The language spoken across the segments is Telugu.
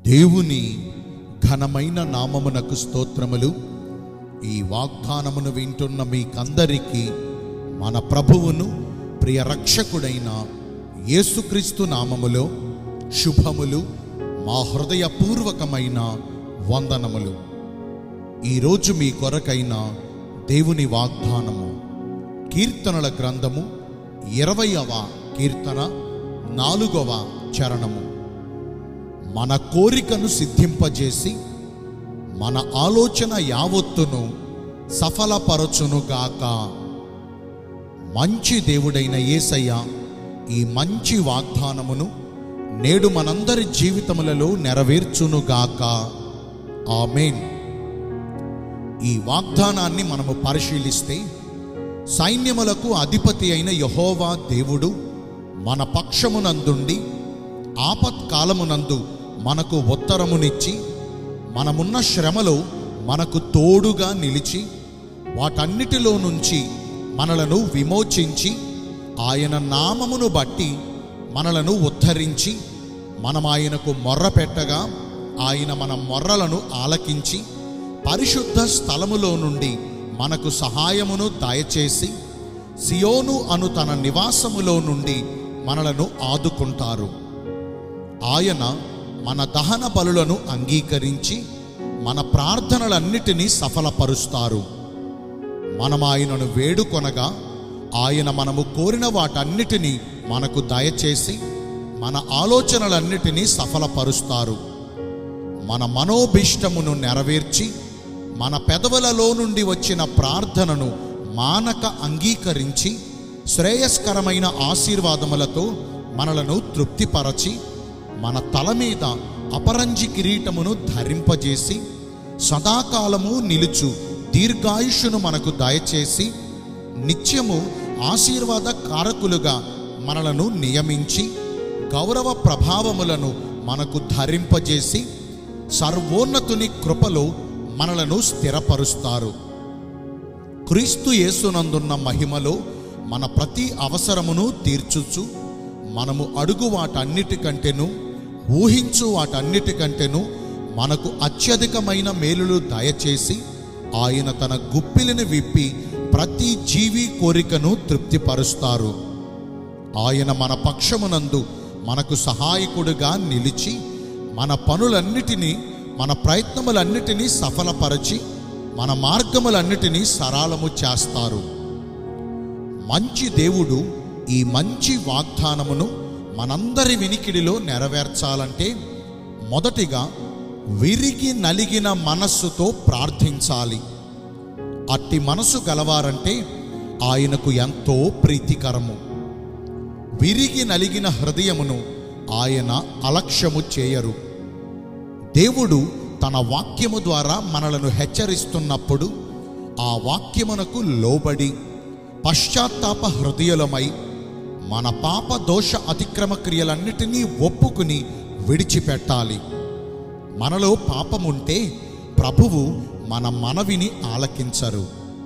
దేవుని ఘనమైన నామమునకు స్తోత్రములు ఈ వాగ్దానమును వింటున్న మీకందరికీ మన ప్రభువును ప్రియ రక్షకుడైన యేసుక్రీస్తు నామములో శుభములు మా హృదయపూర్వకమైన వందనములు ఈరోజు మీ కొరకైన దేవుని వాగ్దానము కీర్తనల గ్రంథము ఇరవయవ కీర్తన నాలుగవ చరణము మన కోరికను సిద్ధింపజేసి మన ఆలోచన యావత్తును సఫలపరచునుగాక మంచి దేవుడైన యేసయ్య ఈ మంచి వాగ్దానమును నేడు మనందరి జీవితములలో నెరవేర్చునుగాక ఆమెన్ ఈ వాగ్దానాన్ని మనము పరిశీలిస్తే సైన్యములకు అధిపతి అయిన యహోవా దేవుడు మన పక్షమునందుండి ఆపత్కాలమునందు మనకు ఉత్తరమునిచ్చి మనమున్న శ్రమలో మనకు తోడుగా నిలిచి వాటన్నిటిలో నుంచి మనలను విమోచించి ఆయన నామమును బట్టి మనలను ఉద్ధరించి మనం ఆయనకు మొర్ర పెట్టగా ఆయన మన మొర్రలను ఆలకించి పరిశుద్ధ స్థలములో నుండి మనకు సహాయమును దయచేసి సియోను అను తన నివాసములో నుండి మనలను ఆదుకుంటారు ఆయన మన దహన బలులను అంగీకరించి మన ప్రార్థనలన్నిటినీ సఫలపరుస్తారు మనం ఆయనను వేడుకొనగా ఆయన మనము కోరిన వాటన్నిటినీ మనకు దయచేసి మన ఆలోచనలన్నిటినీ సఫలపరుస్తారు మన మనోభీష్టమును నెరవేర్చి మన పెదవులలో నుండి వచ్చిన ప్రార్థనను మానక అంగీకరించి శ్రేయస్కరమైన ఆశీర్వాదములతో మనలను తృప్తిపరచి మన తల మీద అపరంజి కిరీటమును ధరింపజేసి సదాకాలము నిలుచు దీర్ఘాయుషును మనకు దయచేసి నిత్యము ఆశీర్వాద కారకులుగా మనలను నియమించి గౌరవ ప్రభావములను మనకు ధరింపజేసి సర్వోన్నతుని కృపలో మనలను స్థిరపరుస్తారు క్రీస్తు యేసునందున్న మహిమలో మన ప్రతి అవసరమును తీర్చుచు మనము అడుగు వాటన్నిటికంటేను ఊహించు వాటన్నిటికంటేను మనకు అత్యధికమైన మేలులు దయచేసి ఆయన తన గుప్పిలిని విప్పి ప్రతి జీవి కోరికను తృప్తిపరుస్తారు ఆయన మన పక్షమునందు మనకు సహాయకుడుగా నిలిచి మన పనులన్నిటినీ మన ప్రయత్నములన్నిటినీ సఫలపరచి మన మార్గములన్నిటినీ సరళము చేస్తారు మంచి దేవుడు ఈ మంచి వాగ్దానమును మనందరి వినికిడిలో నెరవేర్చాలంటే మొదటిగా విరిగి నలిగిన మనస్సుతో ప్రార్థించాలి అట్టి మనసు గలవారంటే ఆయనకు ఎంతో ప్రీతికరము విరిగి నలిగిన హృదయమును ఆయన అలక్ష్యము చేయరు దేవుడు తన వాక్యము ద్వారా మనలను హెచ్చరిస్తున్నప్పుడు ఆ వాక్యమునకు లోబడి పశ్చాత్తాప హృదయులమై మన పాప దోష అతిక్రమ క్రియలన్నిటినీ ఒప్పుకుని విడిచిపెట్టాలి మనలో పాపముంటే ప్రభువు మన మనవిని ఆలకించరు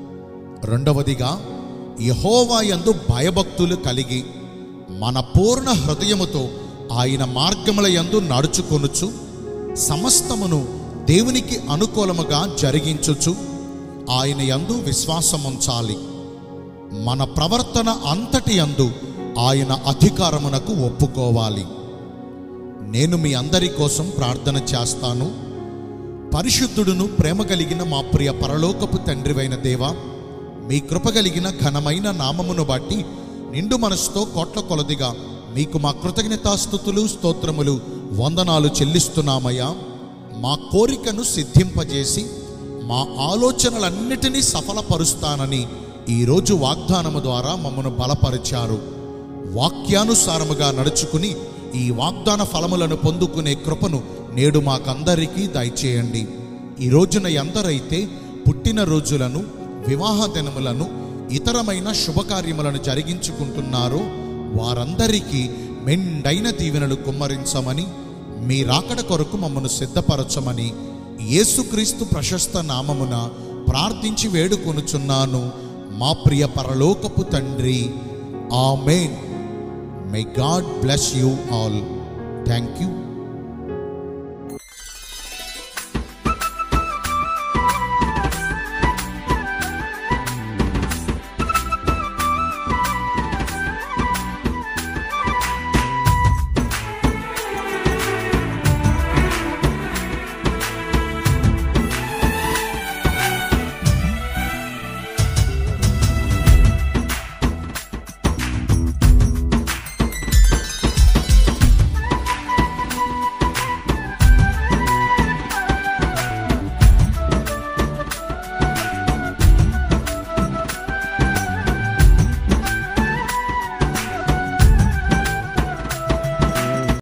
రెండవదిగా యహోవాయందు భయభక్తులు కలిగి మన పూర్ణ హృదయముతో ఆయన మార్గముల యందు నడుచుకొనుచు సమస్తమును దేవునికి అనుకూలముగా జరిగించుచు ఆయన యందు విశ్వాసముంచాలి మన ప్రవర్తన అంతటి యందు ఆయన అధికారమునకు ఒప్పుకోవాలి నేను మీ అందరి కోసం ప్రార్థన చేస్తాను పరిశుద్ధుడును ప్రేమ కలిగిన మా ప్రియ పరలోకపు తండ్రివైన దేవా మీ కృప కలిగిన ఘనమైన నామమును బట్టి నిండు మనసుతో కోట్ల కొలదిగా మీకు మా కృతజ్ఞతాస్థుతులు స్తోత్రములు వందనాలు చెల్లిస్తున్నామయ్యా మా కోరికను సిద్ధింపజేసి మా ఆలోచనలన్నిటినీ సఫలపరుస్తానని ఈరోజు వాగ్దానము ద్వారా మమ్మను బలపరిచారు వాక్యానుసారముగా నడుచుకుని ఈ వాగ్దాన ఫలములను పొందుకునే కృపను నేడు మాకందరికీ దయచేయండి ఈ రోజున ఎందరైతే పుట్టిన రోజులను వివాహ దినములను ఇతరమైన శుభకార్యములను జరిగించుకుంటున్నారో వారందరికీ మెండైన దీవెనలు కుమ్మరించమని మీ రాకడ కొరకు మమ్మను సిద్ధపరచమని యేసుక్రీస్తు ప్రశస్త నామమున ప్రార్థించి వేడుకొనుచున్నాను మా ప్రియ పరలోకపు తండ్రి amen may God bless you all thank you